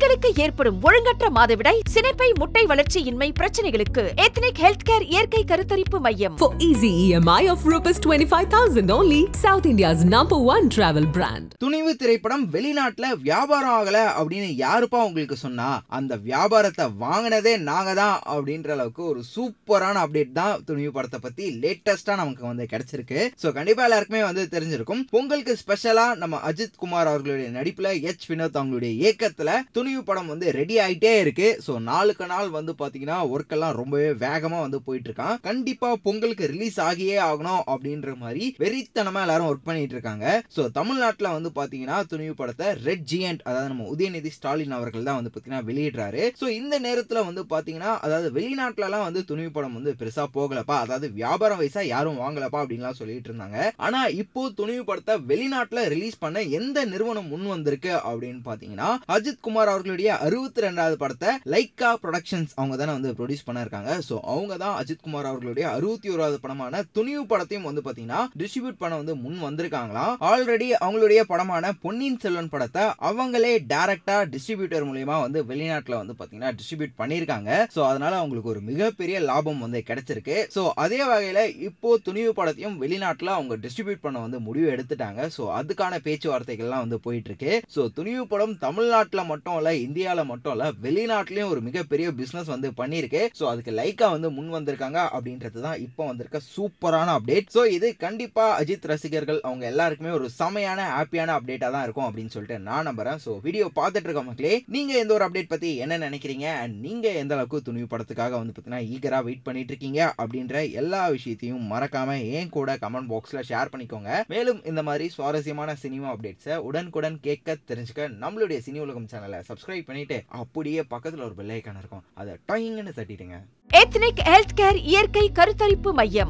பெண்களுக்கு ஏற்படும் ஒழுங்கற்ற மாதவிடாய் சினைப்பை முட்டை வளர்ச்சியின்மை பிரச்சனைகளுக்கு எத்னிக் ஹெல்த் கேர் இயற்கை கருத்தரிப்பு மையம் For easy EMI of rupees 25,000 only, South India's number one travel brand. துணிவு திரைப்படம் வெளிநாட்டுல வியாபாரம் ஆகல அப்படின்னு யாருப்பா உங்களுக்கு சொன்னா அந்த வியாபாரத்தை வாங்கினதே நாங்க தான் அப்படின்ற அளவுக்கு ஒரு சூப்பரான அப்டேட் தான் துணிவு படத்தை பத்தி லேட்டஸ்டா நமக்கு வந்து கிடைச்சிருக்கு சோ கண்டிப்பா எல்லாருக்குமே வந்து தெரிஞ்சிருக்கும் பொங்கலுக்கு ஸ்பெஷலா நம்ம அஜித் குமார் அவர்களுடைய நடிப்புல எச் வினோத் அவங்களுடைய இயக்கத்துல துணிவு படம் வந்து ரெடி ஆயிட்டே இருக்கு சோ நாளுக்கு நாள் வந்து பாத்தீங்கன்னா ஒர்க் எல்லாம் ரொம்பவே வேகமா வந்து போயிட்டு இருக்கான் கண்டிப்பா பொங்கலுக்கு ரிலீஸ் ஆகியே ஆகணும் அப்படின்ற மாதிரி வெறித்தனமா எல்லாரும் ஒர்க் பண்ணிட்டு இருக்காங்க சோ தமிழ்நாட்டுல வந்து பாத்தீங்கன்னா துணிவு படத்தை ரெட் ஜியண்ட் அதாவது நம்ம உதயநிதி ஸ்டாலின் அவர்கள் தான் வந்து பாத்தீங்கன்னா வெளியிடுறாரு சோ இந்த நேரத்துல வந்து பாத்தீங்கன்னா அதாவது வெளிநாட்டுல எல்லாம் வந்து துணிவு படம் வந்து பெருசா போகலப்பா அதாவது வியாபாரம் வயசா யாரும் வாங்கலப்பா அப்படின்லாம் சொல்லிட்டு இருந்தாங்க ஆனா இப்போ துணிவு படத்தை வெளிநாட்டுல ரிலீஸ் பண்ண எந்த நிறுவனம் முன் வந்திருக்கு அப்படின்னு பாத்தீங்கன்னா அஜித் குமார் அவர்களுடைய அறுபத்தி ரெண்டாவது படத்தை லைக்கா ப்ரொடக்ஷன்ஸ் அவங்க தானே வந்து ப்ரொடியூஸ் பண்ணிருக்காங்க ஸோ அவங்க தான் அஜித் குமார் அவர்களுடைய அறுபத்தி ஓராவது படமான துணிவு படத்தையும் வந்து பாத்தீங்கன்னா டிஸ்ட்ரிபியூட் பண்ண வந்து முன் வந்திருக்காங்களாம் ஆல்ரெடி அவங்களுடைய படமான பொன்னியின் செல்வன் படத்தை அவங்களே டைரக்டா டிஸ்ட்ரிபியூட்டர் மூலியமா வந்து வெளிநாட்டுல வந்து பாத்தீங்கன்னா டிஸ்ட்ரிபியூட் பண்ணிருக்காங்க ஸோ அதனால அவங்களுக்கு ஒரு மிகப்பெரிய லாபம் வந்து கிடைச்சிருக்கு ஸோ அதே வகையில இப்போ துணிவு படத்தையும் வெளிநாட்டுல அவங்க டிஸ்ட்ரிபியூட் பண்ண வந்து முடிவு எடுத்துட்டாங்க ஸோ அதுக்கான பேச்சுவார்த்தைகள்லாம் வந்து போயிட்டு இருக்கு ஸோ துணிவு படம் தமிழ்நாட்டுல மட்டும் இல்ல இந்தியால மட்டும் இல்ல வெளிநாட்டுலயும் ஒரு மிகப்பெரிய பிசினஸ் வந்து பண்ணியிருக்கு ஸோ அதுக்கு லைக்கா வந்து முன் வந்திருக்காங்க அப்படின்றது தான் இப்போ வந்திருக்க சூப்பரான அப்டேட் ஸோ இது கண்டிப்பா அஜித் ரசிகர்கள் அவங்க எல்லாருக்குமே ஒரு செமையான ஹாப்பியான அப்டேட்டா தான் இருக்கும் அப்படின்னு சொல்லிட்டு நான் நம்புறேன் ஸோ வீடியோ பார்த்துட்டு இருக்க மக்களே நீங்க எந்த ஒரு அப்டேட் பத்தி என்ன நினைக்கிறீங்க அண்ட் நீங்க எந்த அளவுக்கு துணிவு படத்துக்காக வந்து பார்த்தீங்கன்னா ஈகரா வெயிட் பண்ணிட்டு இருக்கீங்க அப்படின்ற எல்லா விஷயத்தையும் மறக்காம ஏன் கூட கமெண்ட் பாக்ஸ்ல ஷேர் பண்ணிக்கோங்க மேலும் இந்த மாதிரி சுவாரஸ்யமான சினிமா அப்டேட்ஸை உடனுக்குடன் கேட்க தெரிஞ்சுக்க நம்மளுடைய சினி உலகம் சேனலை சப்ஸ்கிரைப் பண்ணிட்டு அப்படியே பக்கத்துல ஒரு பெல் ஐக்கான் இருக்கும் அதை டைங்னு தட்டிடுங்க எத்னிக் ஹெல்த் கேர் இயற்கை கருத்தரிப்பு மையம்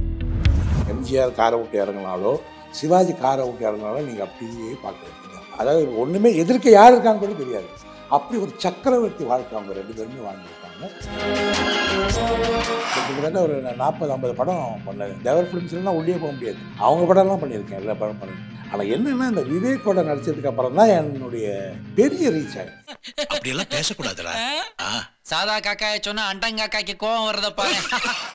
எம்ஜிஆர் காரை விட்டு இறங்கினாலோ சிவாஜி காரை விட்டு இறங்கினாலோ நீங்கள் அப்படியே பார்க்குறீங்க அதாவது ஒன்றுமே எதிர்க்க யார் இருக்காங்க கூட தெரியாது அப்படி ஒரு சக்கரவர்த்தி வாழ்க்கை அவங்க ரெண்டு பேருமே வாழ்ந்துருக்காங்க கிட்டத்தட்ட ஒரு நாற்பது ஐம்பது படம் பண்ணது தேவர் ஃபிலிம்ஸ்லாம் உள்ளே போக முடியாது அவங்க படம்லாம் பண்ணியிருக்கேன் எல்லா படம் பண்ணியிருக்கேன் ஆனால் என்னென்னா இந்த விவேக்கோட நடிச்சதுக்கு அப்புறம் தான் என்னுடைய பெரிய ரீச் ஆகும் அப்படியெல்லாம் பேசக்கூடாதுடா ஆ சாதா காக்காய சொன்னா அண்டங்காக்காய்க்கு கோவம் வரத பாரு